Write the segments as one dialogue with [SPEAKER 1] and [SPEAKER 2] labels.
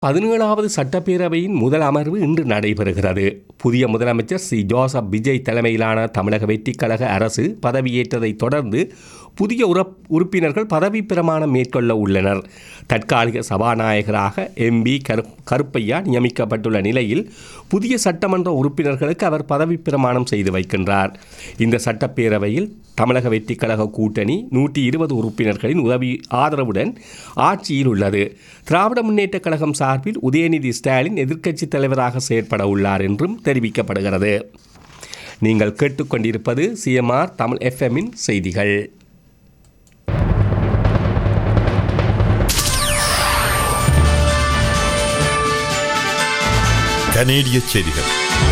[SPEAKER 1] பதினேழாவது சட்டப்பேரவையின் முதல் அமர்வு இன்று நடைபெறுகிறது புதிய முதலமைச்சர் சி ஜோசப் விஜய் தலைமையிலான தமிழக வெற்றிக் கழக அரசு பதவியேற்றதைத் தொடர்ந்து புதிய உறப் உறுப்பினர்கள் பதவி பிரமாணம் மேற்கொள்ள உள்ளனர் தற்காலிக சபாநாயகராக எம்பி கரு கருப்பையா நியமிக்கப்பட்டுள்ள நிலையில் புதிய சட்டமன்ற உறுப்பினர்களுக்கு அவர் பதவி பிரமாணம் செய்து வைக்கின்றார் இந்த சட்டப்பேரவையில் தமிழக வெற்றிக் கழக கூட்டணி நூற்றி இருபது உறுப்பினர்களின் உதவி ஆதரவுடன் ஆட்சியில் உள்ளது திராவிட முன்னேற்றக் கழகம் சார்பில் உதயநிதி ஸ்டாலின் எதிர்க்கட்சித் தலைவராக செயற்பட உள்ளார் என்றும் தெரிவிக்கப்படுகிறது நீங்கள் கேட்டுக்கொண்டிருப்பது சிஎம்ஆர் தமிழ் எஃப்எம்மின் செய்திகள்
[SPEAKER 2] கனேடிய செய்திகள்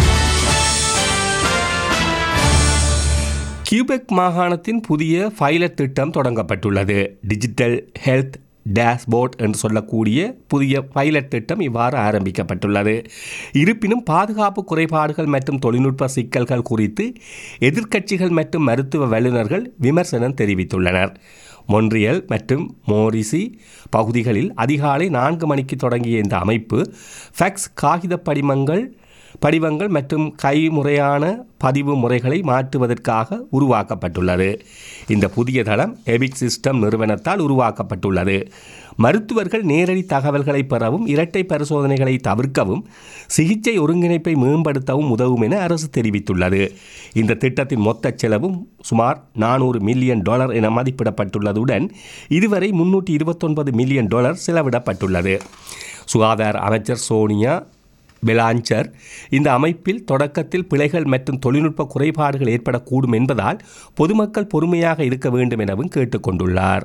[SPEAKER 1] கியூபெக் மாகாணத்தின் புதிய பைலட் திட்டம் தொடங்கப்பட்டுள்ளது டிஜிட்டல் ஹெல்த் டேஷ்போர்ட் என்று சொல்லக்கூடிய புதிய பைலட் திட்டம் இவ்வாறு ஆரம்பிக்கப்பட்டுள்ளது இருப்பினும் பாதுகாப்பு குறைபாடுகள் மற்றும் தொழில்நுட்ப சிக்கல்கள் குறித்து எதிர்க்கட்சிகள் மற்றும் மருத்துவ வல்லுநர்கள் விமர்சனம் தெரிவித்துள்ளனர் மொன்றியல் மற்றும் மோரிசி பகுதிகளில் அதிகாலை நான்கு மணிக்கு தொடங்கிய இந்த அமைப்பு ஃபேக்ஸ் காகித படிமங்கள் படிவங்கள் மற்றும் கைமுறையான பதிவு முறைகளை மாற்றுவதற்காக உருவாக்கப்பட்டுள்ளது இந்த புதிய தளம் எபிக் சிஸ்டம் நிறுவனத்தால் உருவாக்கப்பட்டுள்ளது மருத்துவர்கள் நேரடி தகவல்களை பெறவும் இரட்டை பரிசோதனைகளை தவிர்க்கவும் சிகிச்சை ஒருங்கிணைப்பை மேம்படுத்தவும் உதவும் என அரசு தெரிவித்துள்ளது இந்த திட்டத்தின் மொத்த செலவும் சுமார் நானூறு மில்லியன் டாலர் என மதிப்பிடப்பட்டுள்ளதுடன் இதுவரை முன்னூற்றி இருபத்தொன்பது மில்லியன் டாலர் செலவிடப்பட்டுள்ளது சுகாதார அமைச்சர் சோனியா பெலாஞ்சர் இந்த அமைப்பில் தொடக்கத்தில் பிழைகள் மற்றும் தொழில்நுட்ப குறைபாடுகள் ஏற்படக்கூடும் என்பதால் பொதுமக்கள் பொறுமையாக இருக்க வேண்டும் எனவும் கேட்டுக்கொண்டுள்ளார்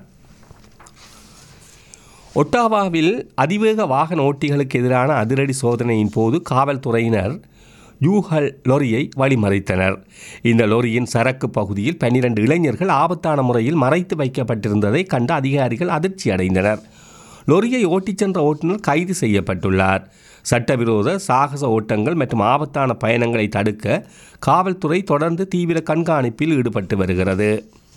[SPEAKER 1] ஒட்டாவாவில் அதிவேக வாகன ஓட்டிகளுக்கு எதிரான அதிரடி சோதனையின் போது காவல்துறையினர் யூஹல் லொரியை வழிமறைத்தனர் இந்த லொரியின் சரக்கு பகுதியில் பன்னிரண்டு இளைஞர்கள் ஆபத்தான முறையில் மறைத்து வைக்கப்பட்டிருந்ததை கண்ட அதிகாரிகள் அதிர்ச்சி அடைந்தனர் லொரியை ஓட்டிச் சென்ற ஓட்டுநர் கைது செய்யப்பட்டுள்ளார் சட்டவிரோத சாகச ஓட்டங்கள் மற்றும் ஆபத்தான பயணங்களை தடுக்க காவல்துறை தொடர்ந்து தீவிர கண்காணிப்பில் ஈடுபட்டு வருகிறது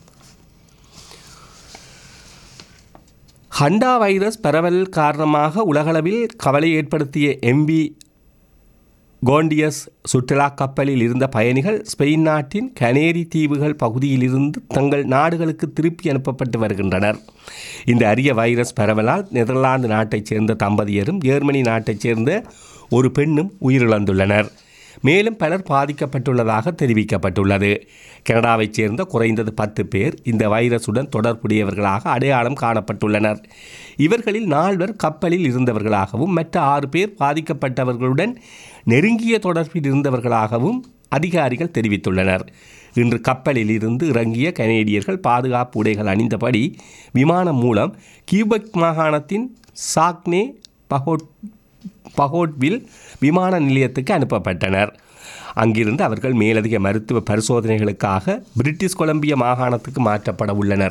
[SPEAKER 1] ஹண்டா வைரஸ் பரவல் காரணமாக உலகளவில் கவலை ஏற்படுத்திய எம்பி கோண்டியஸ் சுற்றுலா கப்பலில் இருந்த பயணிகள் ஸ்பெயின் நாட்டின் கனேரி தீவுகள் பகுதியிலிருந்து தங்கள் நாடுகளுக்கு திருப்பி அனுப்பப்பட்டு வருகின்றனர் இந்த அரிய வைரஸ் பரவலால் நெதர்லாந்து நாட்டைச் சேர்ந்த தம்பதியரும் ஜெர்மனி நாட்டைச் சேர்ந்த ஒரு பெண்ணும் உயிரிழந்துள்ளனர் மேலும் பலர் பாதிக்கப்பட்டுள்ளதாக தெரிவிக்கப்பட்டுள்ளது கனடாவைச் சேர்ந்த குறைந்தது பத்து பேர் இந்த வைரசுடன் தொடர்புடையவர்களாக அடையாளம் காணப்பட்டுள்ளனர் இவர்களில் நால்வர் கப்பலில் இருந்தவர்களாகவும் மற்ற ஆறு பேர் பாதிக்கப்பட்டவர்களுடன் நெருங்கிய தொடர்பில் இருந்தவர்களாகவும் அதிகாரிகள் தெரிவித்துள்ளனர் இன்று கப்பலில் இருந்து இறங்கிய கனேடியர்கள் பாதுகாப்பு உடைகள் அணிந்தபடி விமானம் மூலம் கியூபெக் மாகாணத்தின் சாக்னே பஹோட் பஹோட்வில் விமான நிலையத்துக்கு அனுப்பப்பட்டனர் அங்கிருந்து அவர்கள் மேலதிக மருத்துவ பரிசோதனைகளுக்காக பிரிட்டிஷ் கொலம்பிய மாகாணத்துக்கு மாற்றப்பட உள்ளனர்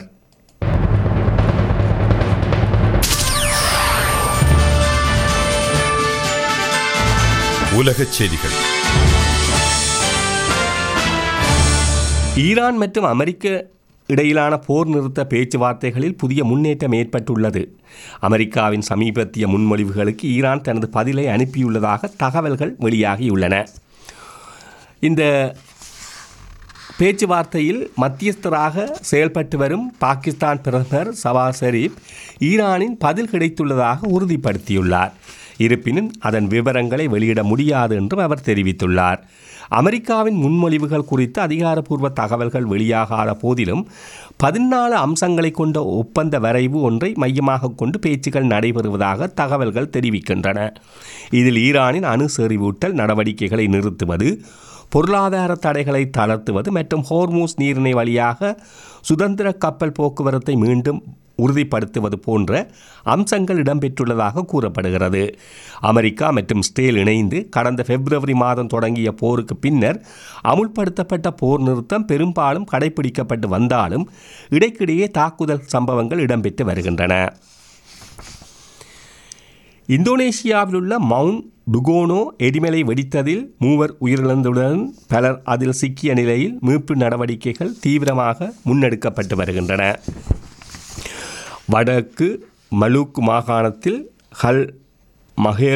[SPEAKER 2] உலகச் செய்திகள்
[SPEAKER 1] ஈரான் மற்றும் அமெரிக்க இடையிலான போர் நிறுத்த பேச்சுவார்த்தைகளில் புதிய முன்னேற்றம் ஏற்பட்டுள்ளது அமெரிக்காவின் சமீபத்திய முன்மொழிவுகளுக்கு ஈரான் தனது பதிலை அனுப்பியுள்ளதாக தகவல்கள் வெளியாகியுள்ளன இந்த பேச்சுவார்த்தையில் மத்தியஸ்தராக செயல்பட்டு வரும் பாகிஸ்தான் பிரதமர் சவாஸ் ஷெரீப் ஈரானின் பதில் கிடைத்துள்ளதாக உறுதிப்படுத்தியுள்ளார் இருப்பினும் அதன் விவரங்களை வெளியிட முடியாது என்றும் அவர் தெரிவித்துள்ளார் அமெரிக்காவின் முன்மொழிவுகள் குறித்து அதிகாரப்பூர்வ தகவல்கள் வெளியாகாத போதிலும் பதினாலு அம்சங்களை கொண்ட ஒப்பந்த வரைவு ஒன்றை மையமாக கொண்டு பேச்சுக்கள் நடைபெறுவதாக தகவல்கள் தெரிவிக்கின்றன இதில் ஈரானின் அணு செறிவூட்டல் நடவடிக்கைகளை நிறுத்துவது பொருளாதார தடைகளை தளர்த்துவது மற்றும் ஹோர்மூஸ் நீரிணை வழியாக சுதந்திர கப்பல் போக்குவரத்தை மீண்டும் உறுதிப்படுத்துவது போன்ற அம்சங்கள் இடம்பெற்றுள்ளதாக கூறப்படுகிறது அமெரிக்கா மற்றும் ஸ்டேல் இணைந்து கடந்த பிப்ரவரி மாதம் தொடங்கிய போருக்கு பின்னர் அமுல்படுத்தப்பட்ட போர் நிறுத்தம் பெரும்பாலும் கடைபிடிக்கப்பட்டு வந்தாலும் இடைக்கிடையே தாக்குதல் சம்பவங்கள் இடம்பெற்று வருகின்றன இந்தோனேஷியாவில் உள்ள மவுண்ட் டுகோனோ எரிமலை வெடித்ததில் மூவர் உயிரிழந்துடன் பலர் அதில் சிக்கிய நிலையில் மீட்பு நடவடிக்கைகள் தீவிரமாக முன்னெடுக்கப்பட்டு வருகின்றன வடக்கு மலூக் மாகாணத்தில் ஹல் மகேர்